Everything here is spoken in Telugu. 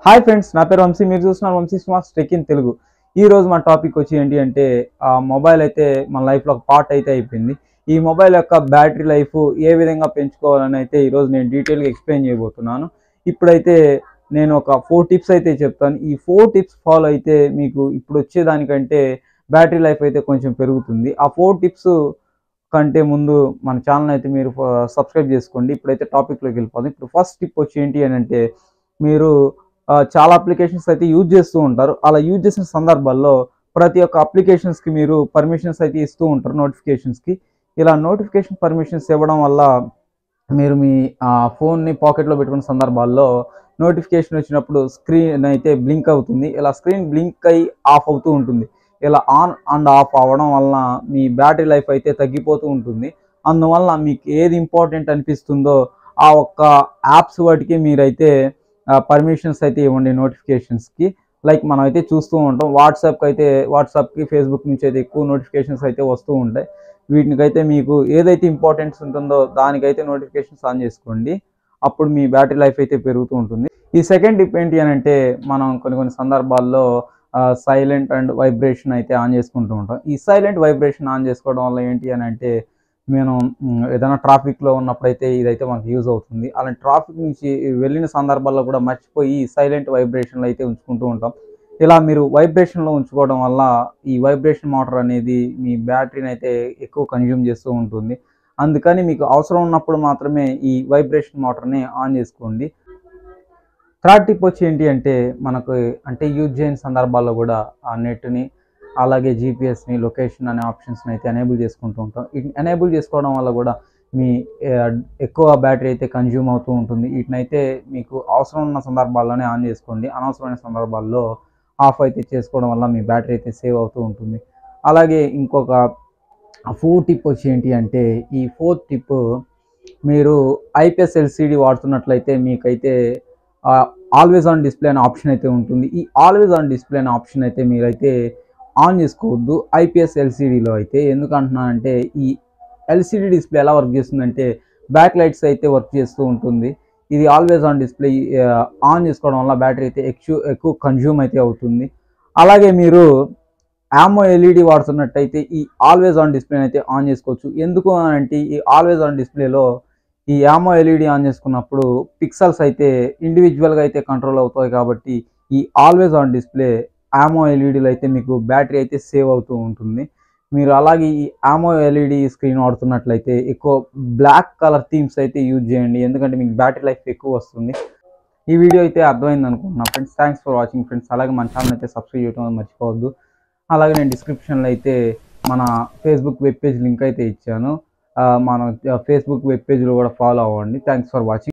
హాయ్ ఫ్రెండ్స్ నా పేరు వంశీ మీరు చూస్తున్నారు Vamsi smart tech in Telugu ఈ రోజు మన టాపిక్ వచ్చి ఏంటి అంటే ఆ మొబైల్ అయితే మన లైఫ్లో ఒక పార్ట్ అయితే అయిపోయింది ఈ మొబైల్ యొక్క బ్యాటరీ లైఫ్ ఏ విధంగా పెంచుకోవాలని అయితే ఈరోజు నేను డీటెయిల్గా ఎక్స్ప్లెయిన్ చేయబోతున్నాను ఇప్పుడైతే నేను ఒక ఫోర్ టిప్స్ అయితే చెప్తాను ఈ ఫోర్ టిప్స్ ఫాలో అయితే మీకు ఇప్పుడు వచ్చేదానికంటే బ్యాటరీ లైఫ్ అయితే కొంచెం పెరుగుతుంది ఆ ఫోర్ టిప్స్ కంటే ముందు మన ఛానల్ అయితే మీరు సబ్స్క్రైబ్ చేసుకోండి ఇప్పుడైతే టాపిక్లోకి వెళ్ళిపోదాం ఇప్పుడు ఫస్ట్ టిప్ వచ్చి ఏంటి అని అంటే మీరు ఆ, చాలా అప్లికేషన్స్ అయితే యూజ్ చేస్తూ ఉంటారు అలా యూజ్ చేసిన సందర్భాల్లో ప్రతి ఒక్క అప్లికేషన్స్కి మీరు పర్మిషన్స్ అయితే ఇస్తూ ఉంటారు నోటిఫికేషన్స్కి ఇలా నోటిఫికేషన్ పర్మిషన్స్ ఇవ్వడం వల్ల మీరు మీ ఫోన్ని పాకెట్లో పెట్టుకున్న సందర్భాల్లో నోటిఫికేషన్ వచ్చినప్పుడు స్క్రీన్ అయితే బ్లింక్ అవుతుంది ఇలా స్క్రీన్ బ్లింక్ అయి ఆఫ్ అవుతూ ఉంటుంది ఇలా ఆన్ అండ్ ఆఫ్ అవ్వడం వలన మీ బ్యాటరీ లైఫ్ అయితే తగ్గిపోతూ ఉంటుంది అందువల్ల మీకు ఏది ఇంపార్టెంట్ అనిపిస్తుందో ఆ ఒక్క యాప్స్ వాటికి మీరైతే పర్మిషన్స్ అయితే ఇవ్వండి నోటిఫికేషన్స్కి లైక్ మనం అయితే చూస్తూ ఉంటాం వాట్సాప్కి అయితే వాట్సాప్కి ఫేస్బుక్ నుంచి అయితే ఎక్కువ నోటిఫికేషన్స్ అయితే వస్తూ ఉంటాయి వీటికైతే మీకు ఏదైతే ఇంపార్టెన్స్ ఉంటుందో దానికైతే నోటిఫికేషన్స్ ఆన్ చేసుకోండి అప్పుడు మీ బ్యాటరీ లైఫ్ అయితే పెరుగుతూ ఉంటుంది ఈ సెకండ్ టిప్ ఏంటి అని అంటే మనం కొన్ని కొన్ని సందర్భాల్లో సైలెంట్ అండ్ వైబ్రేషన్ అయితే ఆన్ చేసుకుంటూ ఉంటాం ఈ సైలెంట్ వైబ్రేషన్ ఆన్ చేసుకోవడం వల్ల ఏంటి అని అంటే మేము మ్, ఏదైనా ట్రాఫిక్లో ఉన్నప్పుడైతే ఇదైతే మనకు యూజ్ అవుతుంది అలాంటి ట్రాఫిక్ నుంచి వెళ్ళిన సందర్భాల్లో కూడా మర్చిపోయి సైలెంట్ వైబ్రేషన్లో అయితే ఉంచుకుంటూ ఉంటాం ఇలా మీరు వైబ్రేషన్లో ఉంచుకోవడం వల్ల ఈ వైబ్రేషన్ మోటార్ అనేది మీ బ్యాటరీని అయితే ఎక్కువ కన్జ్యూమ్ చేస్తూ ఉంటుంది అందుకని మీకు అవసరం ఉన్నప్పుడు మాత్రమే ఈ వైబ్రేషన్ మోటార్ని ఆన్ చేసుకోండి థర్డ్ టిప్ వచ్చి ఏంటి అంటే మనకు అంటే యూజ్ చేయని సందర్భాల్లో కూడా ఆ నెట్ని అలాగే జీపీఎస్ని లొకేషన్ అనే ఆప్షన్స్ని అయితే ఎనేబుల్ చేసుకుంటూ ఉంటాం ఎనేబుల్ చేసుకోవడం వల్ల కూడా మీ ఆ, ఎక్కువ బ్యాటరీ అయితే కన్జ్యూమ్ అవుతూ ఉంటుంది వీటినైతే మీకు అవసరం ఉన్న సందర్భాల్లోనే ఆన్ చేసుకోండి అనవసరమైన సందర్భాల్లో ఆఫ్ అయితే చేసుకోవడం వల్ల మీ బ్యాటరీ అయితే సేవ్ అవుతూ ఉంటుంది అలాగే ఇంకొక ఫోర్ టిప్ వచ్చి ఏంటి అంటే ఈ ఫోర్త్ టిప్ మీరు ఐపీఎస్ ఎల్సిడి వాడుతున్నట్లయితే మీకైతే ఆల్వేస్ ఆన్ డిస్ప్లే అనే ఆప్షన్ అయితే ఉంటుంది ఈ ఆల్వేస్ ఆన్ డిస్ప్లే అనే ఆప్షన్ అయితే మీరైతే ఆన్ చేసుకోవద్దు ఐపీఎస్ ఎల్సిడిలో అయితే ఎందుకంటున్నానంటే ఈ ఎల్సిడి డిస్ప్లే ఎలా వర్క్ చేస్తుందంటే బ్యాక్ లైట్స్ అయితే వర్క్ చేస్తూ ఉంటుంది ఇది ఆల్వేస్ ఆన్ డిస్ప్లే ఆన్ చేసుకోవడం వల్ల బ్యాటరీ అయితే ఎక్కువ ఎక్కువ కన్జ్యూమ్ అయితే అవుతుంది అలాగే మీరు యామో ఎల్ఈడి వాడుతున్నట్టయితే ఈ ఆల్వేస్ ఆన్ డిస్ప్లే అయితే ఆన్ చేసుకోవచ్చు ఎందుకు అని అంటే ఈ ఆల్వేస్ ఆన్ డిస్ప్లేలో ఈ యామో ఎల్ఈడి ఆన్ చేసుకున్నప్పుడు పిక్సెల్స్ అయితే ఇండివిజువల్గా అయితే కంట్రోల్ అవుతాయి కాబట్టి ఈ ఆల్వేస్ ఆన్ డిస్ప్లే యామో ఎల్ఈడీలో అయితే మీకు బ్యాటరీ అయితే సేవ్ అవుతూ ఉంటుంది మీరు అలాగే ఈ ఆమో ఎల్ఈడి స్క్రీన్ వాడుతున్నట్లయితే ఎక్కువ బ్లాక్ కలర్ థీమ్స్ అయితే యూజ్ చేయండి ఎందుకంటే మీకు బ్యాటరీ లైఫ్ ఎక్కువ వస్తుంది ఈ వీడియో అయితే అర్థమైంది అనుకుంటున్నా friends thanks for watching friends అలాగే మన ఛానల్ అయితే సబ్స్క్రైబ్ చేయడం మర్చిపోవద్దు అలాగే నేను డిస్క్రిప్షన్లో అయితే మన ఫేస్బుక్ వెబ్ పేజ్ లింక్ అయితే ఇచ్చాను ఆ, మన ఫేస్బుక్ వెబ్ పేజ్లో కూడా ఫాలో అవ్వండి థ్యాంక్స్ ఫర్ వాచింగ్